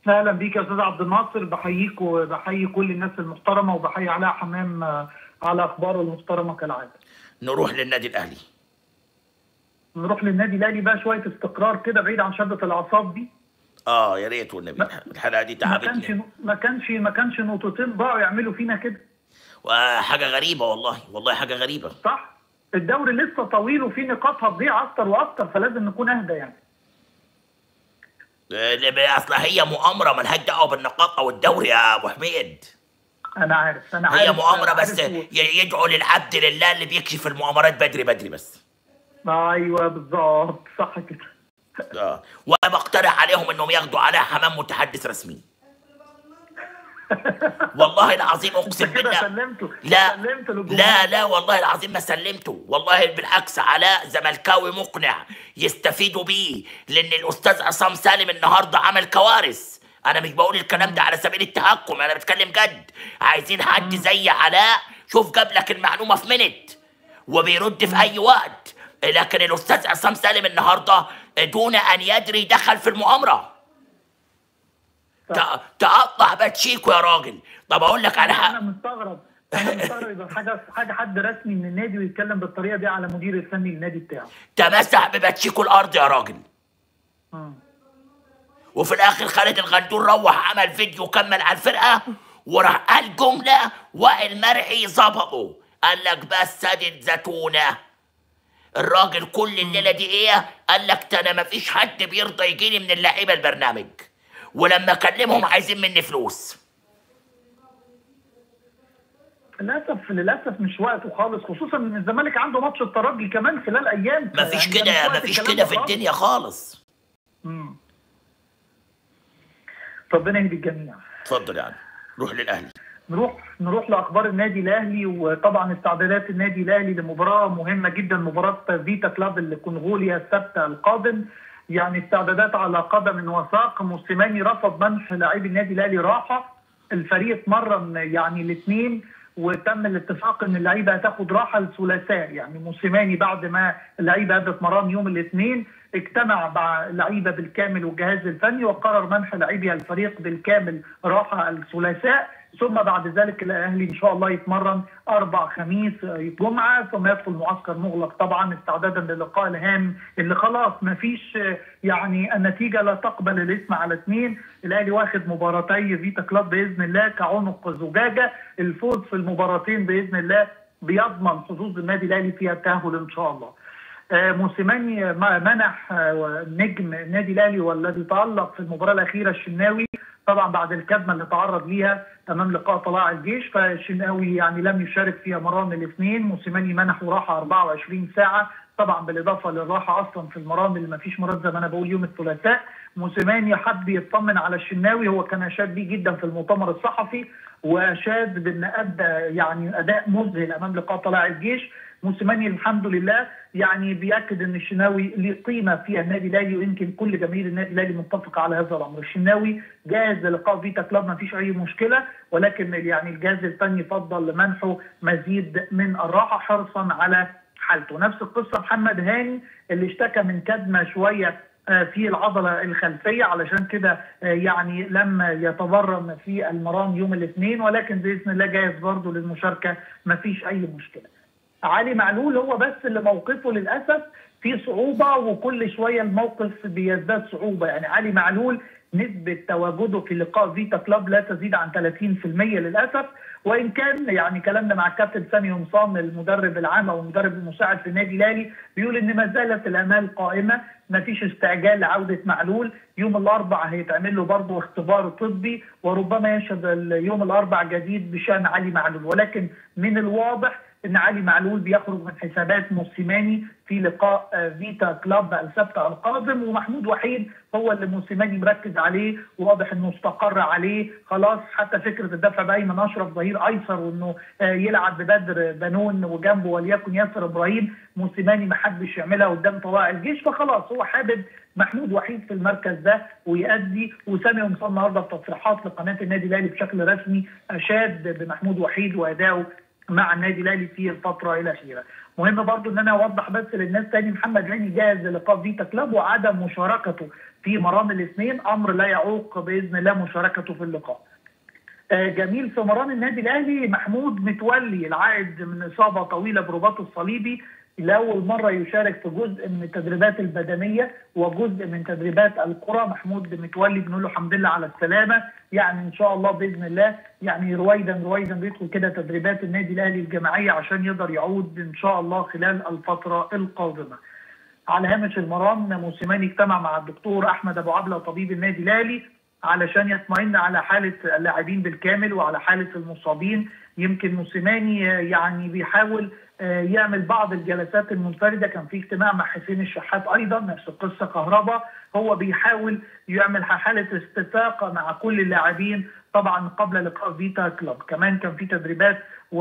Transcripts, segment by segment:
اهلا بيك يا استاذ عبد الناصر بحييك وبحيي كل الناس المحترمه وبحيي علاء حمام آه، على اخباره المحترمه كالعاده. نروح للنادي الاهلي نروح للنادي الاهلي بقى شويه استقرار كده بعيد عن شده الاعصاب دي. اه يا ريت والنبي الحلقه دي ما كانش تعبتني ما كانش ما كانش نقطتين ضاعوا يعملوا فينا كده وحاجه غريبه والله والله حاجه غريبه صح؟ الدوري لسه طويل وفي نقاط هتضيع اكتر واكتر فلازم نكون اهدى يعني. آه، اصل هي مؤامره ملهاش دعوه بالنقاط او الدوري يا ابو حميد انا عارف انا عارف هي مؤامره أنا بس عارف و- ي- يدعو للعبد لله اللي بيكشف المؤامرات بدري بدري بس ايوه بالظبط صح كده. اه وانا بقترح عليهم انهم ياخدوا علاء حمام متحدث رسمي والله العظيم اقسم انت كده بالله سلمته لا سلمت للجمهور. لا لا والله العظيم ما سلمته والله بالعكس علاء زملكاوي مقنع يستفيدوا بيه لان الاستاذ عصام سالم النهارده عمل كوارث انا مش بقول الكلام ده على سبيل التهكم انا بتكلم جد عايزين حد زي علاء شوف جاب لك المعلومه في منت وبيرد في اي وقت لكن الاستاذ عصام سالم النهارده دون ان يدري دخل في المؤامره ت- تقطع باتشيكو يا راجل طب اقول لك على انا حاجه مستغرب انا مستغرب يبقى حاجه حاجه حد رسمي من النادي ويتكلم بالطريقه دي على مدير الفني للنادي بتاعه تمسح بباتشيكو الارض يا راجل مم. وفي الاخر خالد الغندور روح عمل فيديو كمل على الفرقه وراح قال جمله وائل مرعي ظبطه قال لك بس ادي زتونه الراجل كل الليله دي ايه قال لك ده انا مفيش حد بيرضى يجيني من اللعيبه البرنامج ولما اكلمهم عايزين مني فلوس للاسف للاسف مش وقته خالص خصوصا ان الزمالك عنده ماتش الترجي كمان خلال ايام مفيش يعني ده مش كده وقت مفيش الكلام كده ده في خالص. الدنيا خالص مم. ربنا يهدي الجميع اتفضل يعني روح للاهلي نروح نروح لاخبار النادي الاهلي وطبعا استعدادات النادي الاهلي لمباراه مهمه جدا مباراه فيتا كلاب الكونغوليا السبت القادم يعني استعدادات على قدم وساق موسيماني رفض منح لاعبي النادي الاهلي راحه الفريق اتمرن يعني الاثنين وتم الاتفاق ان اللعيبه هتاخد راحه الثلاثاء يعني موسيماني بعد ما اللعيبه ادت مران يوم الاثنين اجتمع مع اللعيبه بالكامل والجهاز الفني وقرر منح لاعبي الفريق بالكامل راحه الثلاثاء ثم بعد ذلك الاهلي ان شاء الله يتمرن اربع خميس جمعه ثم يدخل معسكر مغلق طبعا استعدادا للقاء الهام اللي خلاص ما فيش يعني النتيجه لا تقبل الاسم على اثنين الاهلي واخد مباراتي فيتا كلاب باذن الله كعنق زجاجه الفوز في المباراتين باذن الله بيضمن حظوظ النادي الاهلي فيها التاهل ان شاء الله. آه، موسيماني ما- منح آه، نجم النادي الاهلي والذي تالق في المباراه الاخيره الشناوي طبعا بعد الكدمه اللي تعرض ليها امام لقاء طلائع الجيش فالشناوي يعني لم يشارك في مران الاثنين موسيماني منحه راحه 24 ساعه طبعا بالاضافه للراحه اصلا في المران اللي ما فيش مران زي ما انا بقول يوم الثلاثاء موسيماني حب يطمن على الشناوي هو كان اشاد بيه جدا في المؤتمر الصحفي واشاد بان ادى يعني اداء مذهل امام لقاء طلائع الجيش موسيماني الحمد لله يعني بياكد ان الشناوي ليه قيمه في النادي الاهلي ويمكن كل جماهير النادي الاهلي متفقه على هذا الامر، الشناوي جاهز للقاء فيتا كلاب ما فيش اي مشكله ولكن يعني الجهاز الفني فضل منحه مزيد من الراحه حرصا على حالته، نفس القصه محمد هاني اللي اشتكى من كدمه شويه آه، في العضله الخلفيه علشان كده آه، يعني لم يتمرن في المران يوم الاثنين ولكن باذن الله جاهز برضه للمشاركه ما فيش اي مشكله. علي معلول هو بس اللي موقفه للاسف في صعوبه وكل شويه الموقف بيزداد صعوبه يعني علي معلول نسبه تواجده في لقاء فيتا كلاب لا تزيد عن 30% للاسف وان كان يعني كلامنا مع الكابتن سامي قمصان المدرب العام او المدرب المساعد في النادي الاهلي بيقول ان ما زالت الامال قائمه ما فيش استعجال لعوده معلول يوم الاربعاء هيتعمل له برضه اختبار طبي وربما يشهد يوم الاربعاء جديد بشان علي معلول ولكن من الواضح ان علي معلول بيخرج من حسابات موسيماني في لقاء آه، فيتا كلاب السبت القادم ومحمود وحيد هو اللي موسيماني مركز عليه واضح انه استقر عليه خلاص حتى فكره الدفع بايمن اشرف ظهير ايسر وانه آه، يلعب ببدر بنون وجنبه وليكن ياسر ابراهيم موسيماني ما حدش يعملها قدام طلائع الجيش فخلاص هو حابب محمود وحيد في المركز ده ويأدي وسامي قمصان النهارده في تصريحات لقناه النادي الاهلي بشكل رسمي اشاد بمحمود وحيد وادائه مع النادي الاهلي في الفتره الاخيره. مهم برضو ان انا اوضح بس للناس تاني محمد هاني جاهز للقاء فيتا كلاب وعدم مشاركته في مران الاثنين امر لا يعوق باذن الله مشاركته في اللقاء. آه، جميل في مران النادي الاهلي محمود متولي العائد من اصابه طويله برباطه الصليبي لاول مره يشارك في جزء من التدريبات البدنيه وجزء من تدريبات الكره محمود متولي بنقول له الحمد لله على السلامه يعني ان شاء الله باذن الله يعني رويدا رويدا بيدخل كده تدريبات النادي الاهلي الجماعيه عشان يقدر يعود ان شاء الله خلال الفتره القادمه. على هامش المران موسيماني اجتمع مع الدكتور احمد ابو عبله طبيب النادي الاهلي علشان يطمئن على حاله اللاعبين بالكامل وعلى حاله المصابين يمكن موسيماني يعني بيحاول آه، يعمل بعض الجلسات المنفرده كان في اجتماع مع حسين الشحات ايضا نفس القصه كهربا هو بيحاول يعمل حاله استفاقه مع كل اللاعبين طبعا قبل لقاء فيتا كلوب كمان كان في تدريبات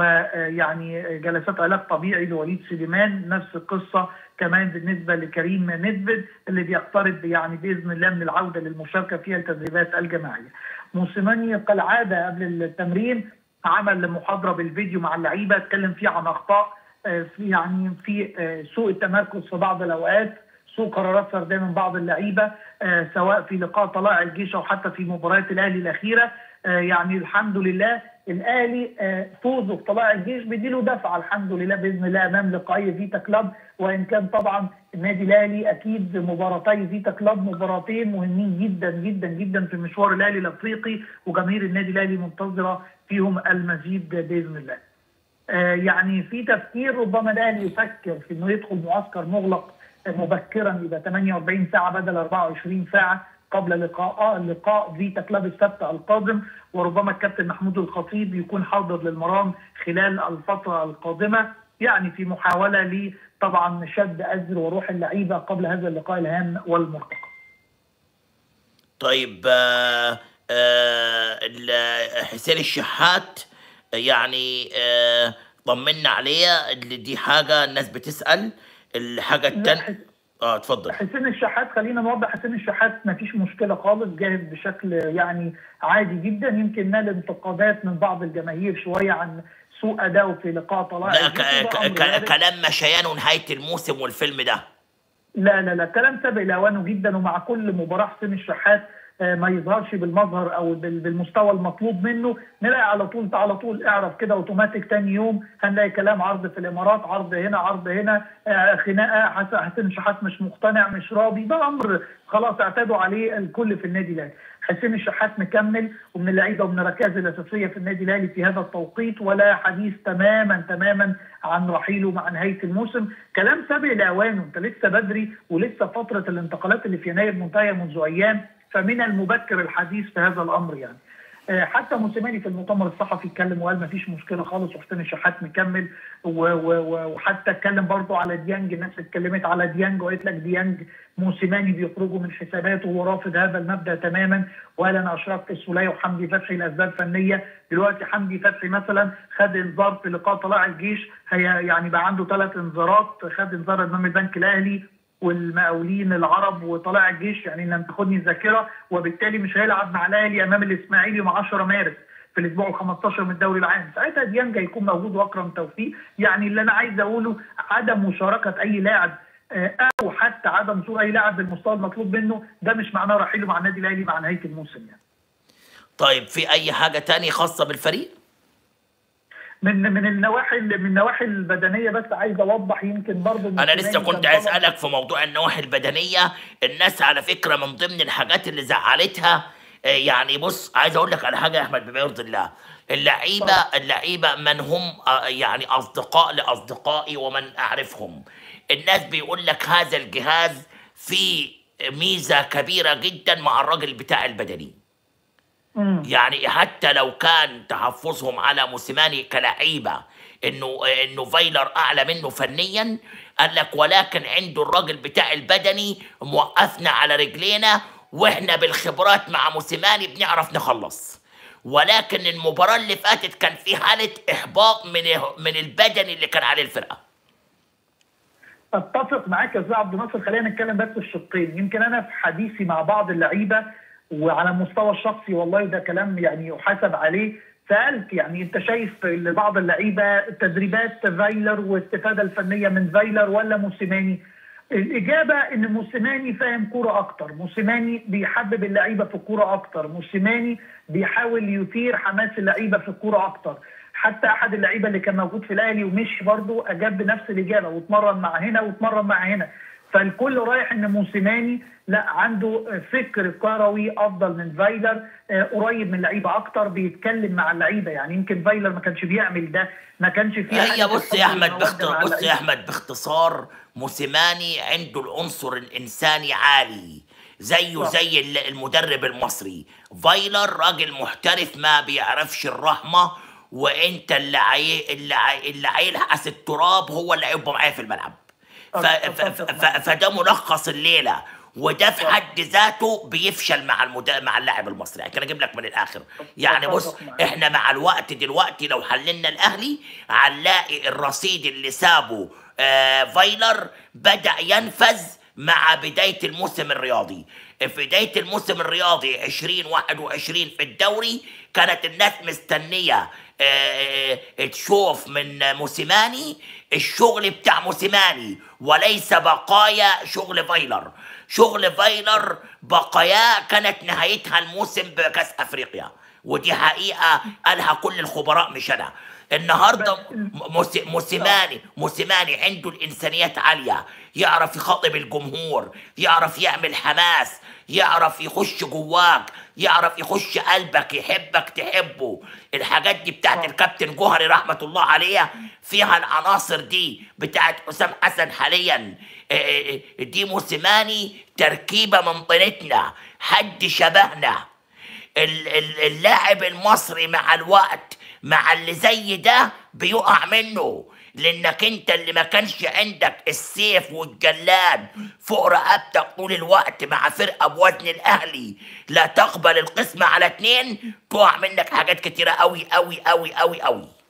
ويعني جلسات علاج طبيعي لوليد سليمان نفس القصه كمان بالنسبه لكريم نيدفيد اللي بيقترب يعني باذن الله من العوده للمشاركه في التدريبات الجماعيه. موسيماني كالعاده قبل التمرين عمل محاضره بالفيديو مع اللعيبه اتكلم فيه عن اخطاء آه، في يعني في آه، سوء التمركز في بعض الاوقات سوء قرارات فرديه من بعض اللعيبه آه، سواء في لقاء طلائع الجيش او حتى في مباريات الاهلي الاخيره يعني الحمد لله الاهلي فوزه في طلائع الجيش بيديله دفعه الحمد لله باذن الله امام لقائي فيتا كلاب وان كان طبعا النادي الاهلي اكيد مباراتي فيتا كلاب مباراتين مهمين جدا جدا جدا في مشوار الاهلي الافريقي وجماهير النادي الاهلي منتظره فيهم المزيد باذن الله. آه، يعني في تفكير ربما الاهلي يفكر في انه يدخل معسكر مغلق مبكرا يبقى 48 ساعه بدل 24 ساعه قبل لقاء لقاء فيتا كلاب السبت القادم وربما الكابتن محمود الخطيب يكون حاضر للمرام خلال الفتره القادمه يعني في محاوله ل طبعا شد ازر وروح اللعيبه قبل هذا اللقاء الهام والمرتقب. طيب آه آه حسين الشحات يعني آه طمنا عليه دي حاجه الناس بتسال الحاجه الثانيه اه اتفضل حسين الشحات خلينا نوضح حسين الشحات ما فيش مشكله خالص جاهز بشكل يعني عادي جدا يمكن نال انتقادات من بعض الجماهير شويه عن سوء اداؤه في لقاء طلائع لا ك... ك... كلام مشيان ونهايه الموسم والفيلم ده لا لا لا كلام سابق لاوانه جدا ومع كل مباراه حسين الشحات آه، ما يظهرش بالمظهر او بالمستوى المطلوب منه نلاقي على طول على طول اعرف كده اوتوماتيك تاني يوم هنلاقي كلام عرض في الامارات عرض هنا عرض هنا آه، خناقه حسين شحات مش مقتنع مش راضي ده امر خلاص اعتادوا عليه الكل في النادي الاهلي حسين الشحات مكمل ومن اللعيبه ومن الركائز الاساسيه في النادي الاهلي في هذا التوقيت ولا حديث تماما تماما عن رحيله مع نهايه الموسم كلام سابق لاوانه انت لسه بدري ولسه فتره الانتقالات اللي في يناير منتهيه منذ ايام فمن المبكر الحديث في هذا الامر يعني آه، حتى موسيماني في المؤتمر الصحفي اتكلم وقال ما فيش مشكله خالص وحسين الشحات مكمل وحتى اتكلم برضه على ديانج الناس اتكلمت على ديانج وقالت لك ديانج موسيماني بيخرجوا من حساباته وهو رافض هذا المبدا تماما وقال انا اشركت السوليه وحمدي فتحي لاسباب فنيه دلوقتي حمدي فتحي مثلا خد انذار في لقاء طلائع الجيش هي يعني بقى عنده ثلاث انذارات خد انذار امام البنك الاهلي والمقاولين العرب وطلائع الجيش يعني لم تاخدني الذاكره وبالتالي مش هيلعب مع الاهلي امام الاسماعيلي يوم 10 مارس في الاسبوع ال 15 من الدوري العام ساعتها ديانجا يكون موجود واكرم توفيق يعني اللي انا عايز اقوله عدم مشاركه اي لاعب آه، او حتى عدم ظهور اي لاعب بالمستوى المطلوب منه ده مش معناه رحيله مع النادي الاهلي مع نهايه الموسم يعني. طيب في اي حاجه تانية خاصه بالفريق؟ من من النواحي من النواحي البدنيه بس عايز اوضح يمكن برضه انا لسه كنت عايز اسالك في موضوع النواحي البدنيه الناس على فكره من ضمن الحاجات اللي زعلتها آه، يعني بص عايز اقول لك على حاجه يا احمد بما يرضي الله اللعيبه اللعيبه من هم آه، يعني اصدقاء لاصدقائي ومن اعرفهم الناس بيقول لك هذا الجهاز فيه ميزه كبيره جدا مع الراجل بتاع البدني يعني حتى لو كان تحفظهم على موسيماني كلعيبه انه انه فايلر اعلى منه فنيا قال لك ولكن عنده الراجل بتاع البدني موقفنا على رجلينا واحنا بالخبرات مع موسيماني بنعرف نخلص ولكن المباراه اللي فاتت كان في حاله احباط من من البدني اللي كان عليه الفرقه اتفق معاك يا استاذ عبد الناصر خلينا نتكلم بس الشقين يمكن انا في حديثي مع بعض اللعيبه وعلى المستوى الشخصي والله ده كلام يعني يحاسب عليه سالت يعني انت شايف لبعض اللعيبه تدريبات فايلر واستفاده الفنيه من فايلر ولا موسيماني؟ الاجابه ان موسيماني فاهم كوره اكتر، موسيماني بيحبب اللعيبه في الكوره اكتر، موسيماني بيحاول يثير حماس اللعيبه في الكوره اكتر، حتى احد اللعيبه اللي كان موجود في الاهلي ومشي برضه اجاب بنفس الاجابه واتمرن مع هنا واتمرن مع هنا، فالكل رايح ان موسيماني لا عنده فكر كروي افضل من فايلر آه، قريب من اللعيبه اكتر بيتكلم مع اللعيبه يعني يمكن فايلر ما كانش بيعمل ده ما كانش فيه هي حاجة بص الحب يا احمد والمودة باخت... مع بص يا اللعيبة. احمد باختصار موسيماني عنده العنصر الانساني عالي زيه صح. زي ال- المدرب المصري فايلر راجل محترف ما بيعرفش الرحمه وانت اللي عي... اللي, عي... اللي هيلحس التراب هو اللي هيبقى معايا في الملعب ف... ف... أتفق ف... معاك. فده ملخص الليله وده في صح. حد ذاته بيفشل مع المد... مع اللاعب المصري يعني اجيب لك من الاخر يعني بص أتفق معاك. احنا مع الوقت دلوقتي لو حللنا الاهلي هنلاقي الرصيد اللي سابه آه فايلر بدا ينفذ مع بدايه الموسم الرياضي في بدايه الموسم الرياضي 2021 في الدوري كانت الناس مستنيه آه، آه، تشوف من موسيماني الشغل بتاع موسيماني وليس بقايا شغل فايلر شغل فايلر بقاياه كانت نهايتها الموسم بكاس افريقيا ودي حقيقه قالها كل الخبراء مش انا النهارده بس- موسي- موسيماني موسيماني عنده الانسانيات عاليه يعرف يخاطب الجمهور يعرف يعمل حماس يعرف يخش جواك يعرف يخش قلبك يحبك تحبه الحاجات دي بتاعت صح. الكابتن جوهري رحمه الله عليه فيها العناصر دي بتاعت حسام حسن حاليا آه، آه، آه، دي موسيماني تركيبه من طينتنا حد شبهنا ال- ال- اللاعب المصري مع الوقت مع اللي زي ده بيقع منه لانك انت اللي ما كانش عندك السيف والجلاد فوق رقبتك طول الوقت مع فرقه بوزن الاهلي لا تقبل القسمه على اتنين تقع منك حاجات كتيره قوي قوي قوي قوي قوي